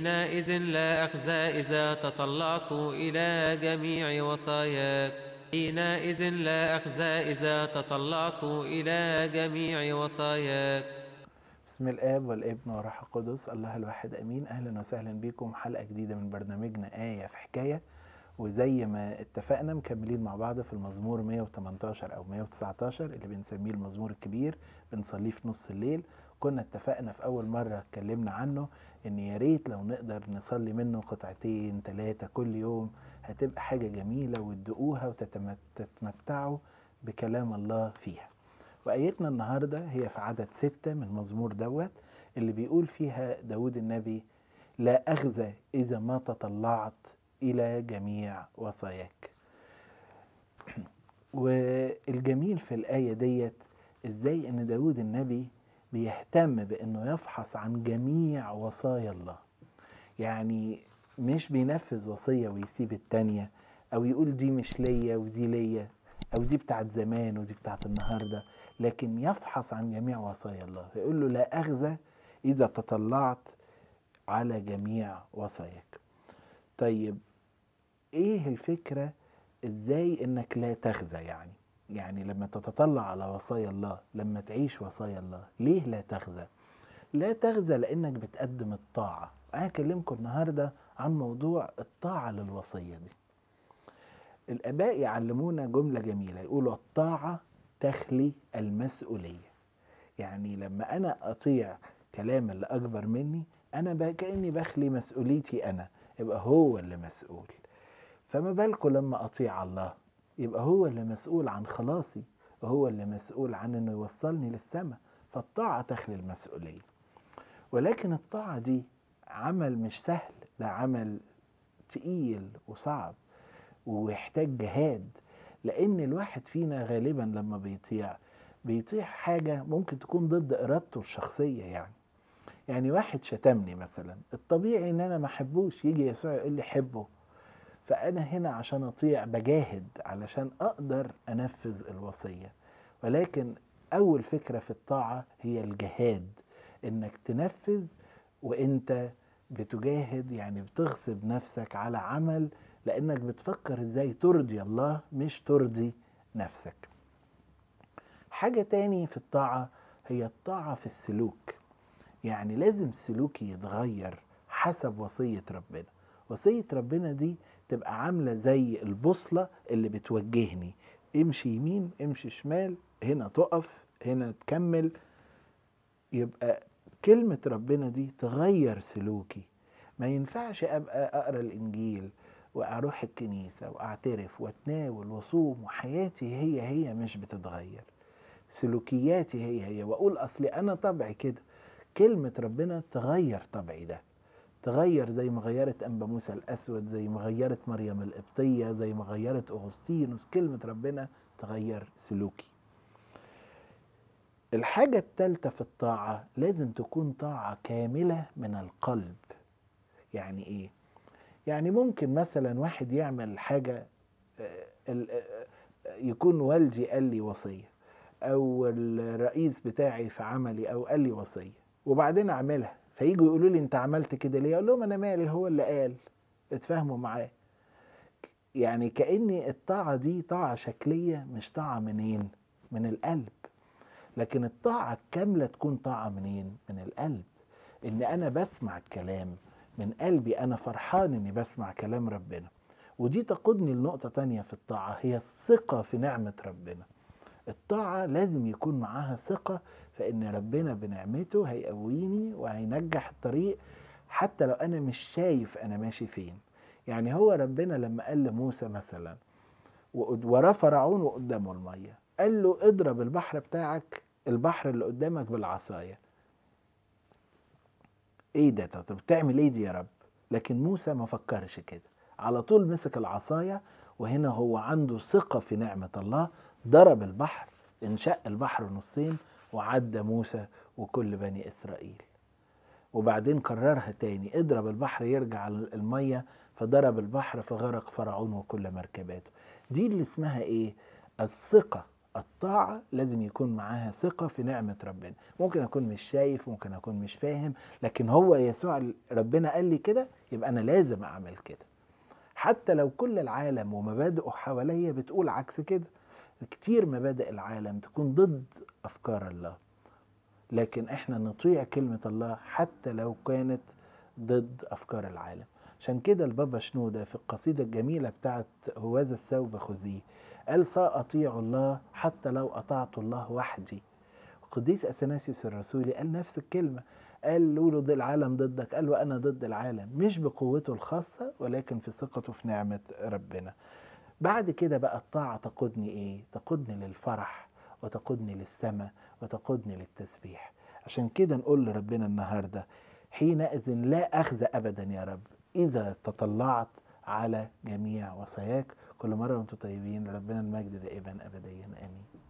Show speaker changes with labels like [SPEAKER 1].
[SPEAKER 1] حينئذ لا أخزى إذا تطلعت إلى جميع وصاياك حينئذ لا أخزى إذا تطلعت إلى جميع وصاياك
[SPEAKER 2] بسم الاب والابن والروح القدس الله الواحد امين اهلا وسهلا بكم حلقه جديده من برنامجنا ايه في حكايه وزي ما اتفقنا مكملين مع بعض في المزمور 118 او 119 اللي بنسميه المزمور الكبير بنصليه في نص الليل كنا اتفقنا في اول مره اتكلمنا عنه ان يا ريت لو نقدر نصلي منه قطعتين ثلاثه كل يوم هتبقى حاجه جميله وتدقوها وتتمتعوا بكلام الله فيها وآيتنا النهاردة هي في عدد ستة من مزمور دوت اللي بيقول فيها داود النبي لا أخزى إذا ما تطلعت إلى جميع وصاياك والجميل في الآية ديت إزاي إن داود النبي بيهتم بإنه يفحص عن جميع وصايا الله يعني مش بينفذ وصية ويسيب التانية أو يقول دي مش ليا ودي ليا أو دي بتاعت زمان ودي بتاعت النهارده لكن يفحص عن جميع وصايا الله يقول له لا أخزى إذا تطلعت على جميع وصاياك طيب إيه الفكرة إزاي إنك لا تخزى يعني يعني لما تتطلع على وصايا الله لما تعيش وصايا الله ليه لا تخزى لا تخزى لأنك بتقدم الطاعة أنا أكلمكم النهاردة عن موضوع الطاعة للوصية دي الآباء يعلمونا جملة جميلة يقولوا الطاعة تخلي المسؤولية يعني لما أنا أطيع كلام اللي أكبر مني أنا كأني بخلي مسؤوليتي أنا يبقى هو اللي مسؤول فما بالكم لما أطيع الله يبقى هو اللي مسؤول عن خلاصي وهو اللي مسؤول عن أنه يوصلني للسماء فالطاعة تخلي المسؤولية ولكن الطاعة دي عمل مش سهل ده عمل تقيل وصعب ويحتاج جهاد لان الواحد فينا غالبا لما بيطيع بيطيع حاجة ممكن تكون ضد ارادته الشخصية يعني يعني واحد شتمني مثلا الطبيعي ان انا ما احبوش يجي يسوع يقول لي حبه فانا هنا عشان اطيع بجاهد علشان اقدر انفذ الوصية ولكن اول فكرة في الطاعة هي الجهاد انك تنفذ وانت بتجاهد يعني بتغصب نفسك على عمل لانك بتفكر ازاي ترضي الله مش ترضي نفسك حاجة تاني في الطاعة هي الطاعة في السلوك يعني لازم سلوكي يتغير حسب وصية ربنا وصية ربنا دي تبقى عاملة زي البوصلة اللي بتوجهني امشي يمين امشي شمال هنا تقف هنا تكمل يبقى كلمة ربنا دي تغير سلوكي ما ينفعش ابقى اقرا الانجيل واروح الكنيسه واعترف واتناول واصوم وحياتي هي هي مش بتتغير سلوكياتي هي هي واقول اصلي انا طبعي كده كلمه ربنا تغير طبعي ده تغير زي ما غيرت انبا موسى الاسود زي ما غيرت مريم القبطيه زي ما غيرت اغسطينوس كلمه ربنا تغير سلوكي الحاجه الثالثه في الطاعه لازم تكون طاعه كامله من القلب يعني ايه يعني ممكن مثلا واحد يعمل حاجة يكون والدي قال لي وصية أو الرئيس بتاعي في عملي أو قال لي وصية وبعدين أعملها فييجوا يقولوا لي أنت عملت كده ليه؟ أقول لهم أنا مالي هو اللي قال اتفاهموا معاه يعني كأني الطاعة دي طاعة شكلية مش طاعة منين؟ من القلب لكن الطاعة الكاملة تكون طاعة منين؟ من القلب إن أنا بسمع الكلام من قلبي أنا فرحان إني بسمع كلام ربنا ودي تقودني لنقطة تانية في الطاعة هي الثقة في نعمة ربنا الطاعة لازم يكون معاها ثقة فإن ربنا بنعمته هيقويني وهينجح الطريق حتى لو أنا مش شايف أنا ماشي فين يعني هو ربنا لما قال لموسى مثلا وراه فرعون قدامه المية قال له اضرب البحر بتاعك البحر اللي قدامك بالعصاية ايه ده طب بتعمل ايه دي يا رب لكن موسى ما فكرش كده على طول مسك العصاية وهنا هو عنده ثقة في نعمة الله ضرب البحر انشق البحر نصين وعدى موسى وكل بني إسرائيل وبعدين كررها تاني اضرب البحر يرجع المية فضرب البحر فغرق فرعون وكل مركباته دي اللي اسمها ايه الثقة الطاعة لازم يكون معاها ثقة في نعمة ربنا ممكن أكون مش شايف ممكن أكون مش فاهم لكن هو يسوع ربنا قال لي كده يبقى أنا لازم أعمل كده حتى لو كل العالم ومبادئه حواليا بتقول عكس كده كتير مبادئ العالم تكون ضد أفكار الله لكن احنا نطيع كلمة الله حتى لو كانت ضد أفكار العالم عشان كده البابا شنودة في القصيدة الجميلة بتاعت هوذا الثوب خذيه قال سأطيع الله حتى لو أطعت الله وحدي القديس أثناسيوس الرسولي قال نفس الكلمة قال له العالم ضدك قال وأنا ضد العالم مش بقوته الخاصة ولكن في ثقته في نعمة ربنا بعد كده بقى الطاعة تقودني إيه؟ تقودني للفرح وتقودني للسماء وتقودني للتسبيح عشان كده نقول لربنا النهارده حينئذ لا أخزى أبدا يا رب إذا تطلعت على جميع وصاياك كل مرة وانتم طيبين ربنا المجد دائما أبديا آمين